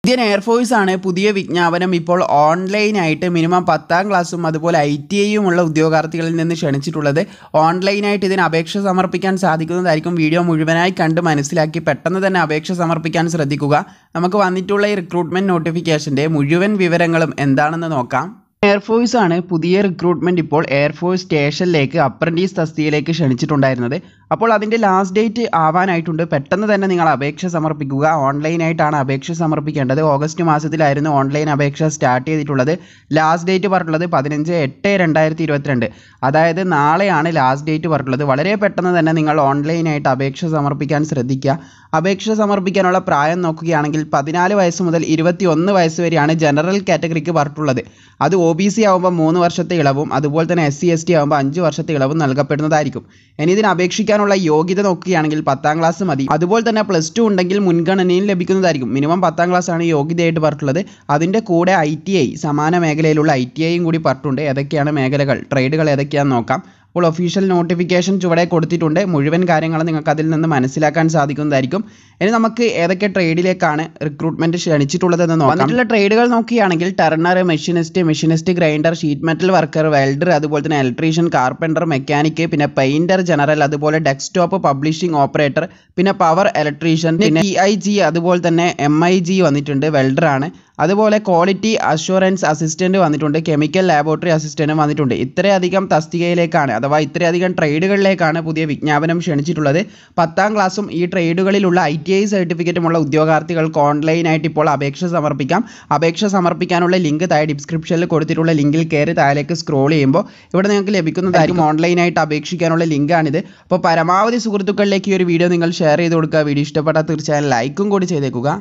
Indian air force ആണ് പുതിയ വിജ്ഞാപനം ഇപ്പോൾ ഓൺലൈനായിട്ട് മിനിമം പത്താം ക്ലാസ്സും അതുപോലെ ഐ ടി ഐയുമുള്ള ഉദ്യോഗാർത്ഥികളിൽ നിന്ന് ക്ഷണിച്ചിട്ടുള്ളത് ഓൺലൈനായിട്ട് ഇതിന് അപേക്ഷ സമർപ്പിക്കാൻ സാധിക്കുന്നതായിരിക്കും വീഡിയോ മുഴുവനായി കണ്ട് മനസ്സിലാക്കി പെട്ടെന്ന് തന്നെ അപേക്ഷ സമർപ്പിക്കാൻ ശ്രദ്ധിക്കുക നമുക്ക് വന്നിട്ടുള്ള ഈ റിക്രൂട്ട്മെൻറ്റ് നോട്ടിഫിക്കേഷൻ്റെ മുഴുവൻ വിവരങ്ങളും എന്താണെന്ന് നോക്കാം എയർഫോഴ്സ് ആണ് പുതിയ റിക്രൂട്ട്മെന്റ് ഇപ്പോൾ എയർഫോഴ്സ് സ്റ്റേഷനിലേക്ക് അപ്രന്റീസ് തസ്തികയിലേക്ക് ക്ഷണിച്ചിട്ടുണ്ടായിരുന്നത് അപ്പോൾ അതിൻ്റെ ലാസ്റ്റ് ഡേറ്റ് ആവാനായിട്ടുണ്ട് പെട്ടെന്ന് തന്നെ നിങ്ങൾ അപേക്ഷ സമർപ്പിക്കുക ഓൺലൈനായിട്ടാണ് അപേക്ഷ സമർപ്പിക്കേണ്ടത് ഓഗസ്റ്റ് മാസത്തിലായിരുന്നു ഓൺലൈൻ അപേക്ഷ സ്റ്റാർട്ട് ചെയ്തിട്ടുള്ളത് ലാസ്റ്റ് ഡേറ്റ് പറഞ്ഞിട്ടുള്ളത് പതിനഞ്ച് എട്ട് രണ്ടായിരത്തി ഇരുപത്തിരണ്ട് അതായത് നാളെയാണ് ലാസ്റ്റ് ഡേറ്റ് പറഞ്ഞിട്ടുള്ളത് വളരെ പെട്ടെന്ന് തന്നെ നിങ്ങൾ ഓൺലൈനായിട്ട് അപേക്ഷ സമർപ്പിക്കാൻ ശ്രദ്ധിക്കുക അപേക്ഷ സമർപ്പിക്കാനുള്ള പ്രായം നോക്കുകയാണെങ്കിൽ പതിനാല് വയസ്സ് മുതൽ ഇരുപത്തി ഒന്ന് വയസ്സ് വരെയാണ് ജനറൽ കാറ്റഗറിക്ക് പറഞ്ഞിട്ടുള്ളത് അത് ഒ ബി സി ആകുമ്പോൾ മൂന്ന് വർഷത്തെ ഇളവും അതുപോലെ തന്നെ എസ് സി എസ് ടി ആകുമ്പോൾ അഞ്ച് വർഷത്തെ ഇളവും നൽകപ്പെടുന്നതായിരിക്കും ഇനി ഇതിന് അപേക്ഷിക്കാനുള്ള യോഗ്യത നോക്കുകയാണെങ്കിൽ പത്താം ക്ലാസ് മതി അതുപോലെ തന്നെ പ്ലസ് ടു ഉണ്ടെങ്കിൽ മുൻഗണനയും ലഭിക്കുന്നതായിരിക്കും മിനിമം പത്താം ക്ലാസ് ആണ് യോഗ്യതയായിട്ട് പറഞ്ഞിട്ടുള്ളത് അതിൻ്റെ കൂടെ ഐ ടി ഐ സമാന മേഖലയിലുള്ള ഐ ടി ഐയും കൂടി പറഞ്ഞിട്ടുണ്ട് ഏതൊക്കെയാണ് മേഖലകൾ ട്രേഡുകൾ ഏതൊക്കെയാണെന്ന് നോക്കാം അപ്പോൾ ഒഫീഷ്യൽ നോട്ടിഫിക്കേഷൻ ചുവടെ കൊടുത്തിട്ടുണ്ട് മുഴുവൻ കാര്യങ്ങൾ നിങ്ങൾക്ക് അതിൽ നിന്ന് മനസ്സിലാക്കാൻ സാധിക്കുന്നതായിരിക്കും ഇനി നമുക്ക് ഏതൊക്കെ ട്രേഡിലേക്കാണ് റിക്രൂട്ട്മെന്റ് ക്ഷണിച്ചിട്ടുള്ളതെന്ന് നോക്കാം വന്നിട്ടുള്ള ട്രേഡുകൾ നോക്കുകയാണെങ്കിൽ turner machinist machinist grinder sheet metal worker welder അതുപോലെ തന്നെ ഇലക്ട്രീഷ്യൻ കാർപ്പൻറ്റർ മെക്കാനിക് പിന്നെ പെയിന്റർ ജനറൽ അതുപോലെ ഡെസ്ക്ടോപ്പ് പബ്ലിഷിംഗ് ഓപ്പറേറ്റർ പിന്നെ പവർ ഇലക്ട്രീഷ്യൻ പിന്നെ ഇ ഐ ജി അതുപോലെ തന്നെ എം ഐ ജി വന്നിട്ടുണ്ട് വെൽഡറാണ് അതുപോലെ ക്വാളിറ്റി അഷുറൻസ് അസിസ്റ്റന്റ് വന്നിട്ടുണ്ട് കെമിക്കൽ ലാബോറട്ടറി അസിസ്റ്റന്റും വന്നിട്ടുണ്ട് ഇത്രയധികം തസ്തികയിലേക്കാണ് അഥവാ ഇത്രയധികം ട്രേഡുകളിലേക്കാണ് പുതിയ വിജ്ഞാപനം ക്ഷണിച്ചിട്ടുള്ളത് പത്താം ക്ലാസ്സും ഈ ട്രേഡുകളിലുള്ള ഐ ടി ഐ സർട്ടിഫിക്കറ്റുമുള്ള ഉദ്യോഗാർത്ഥികൾക്ക് ഓൺലൈനായിട്ട് ഇപ്പോൾ അപേക്ഷ സമർപ്പിക്കാം അപേക്ഷ സമർപ്പിക്കാനുള്ള ലിങ്ക് താഴെ ഡിസ്ക്രിപ്ഷനിൽ കൊടുത്തിട്ടുള്ള ലിങ്കിൽ കയറി താഴേക്ക് സ്ക്രോൾ ചെയ്യുമ്പോൾ ഇവിടെ നിങ്ങൾക്ക് ലഭിക്കുന്നതായിരിക്കും ഓൺലൈനായിട്ട് അപേക്ഷിക്കാനുള്ള ലിങ്കാണിത് അപ്പോൾ പരമാവധി സുഹൃത്തുക്കളിലേക്ക് ഈ ഒരു വീഡിയോ നിങ്ങൾ ഷെയർ ചെയ്ത് കൊടുക്കുക വീഡിയോ ഇഷ്ടപ്പെട്ടാൽ തീർച്ചയായും ലൈക്കും കൂടി ചെയ്തേക്കുക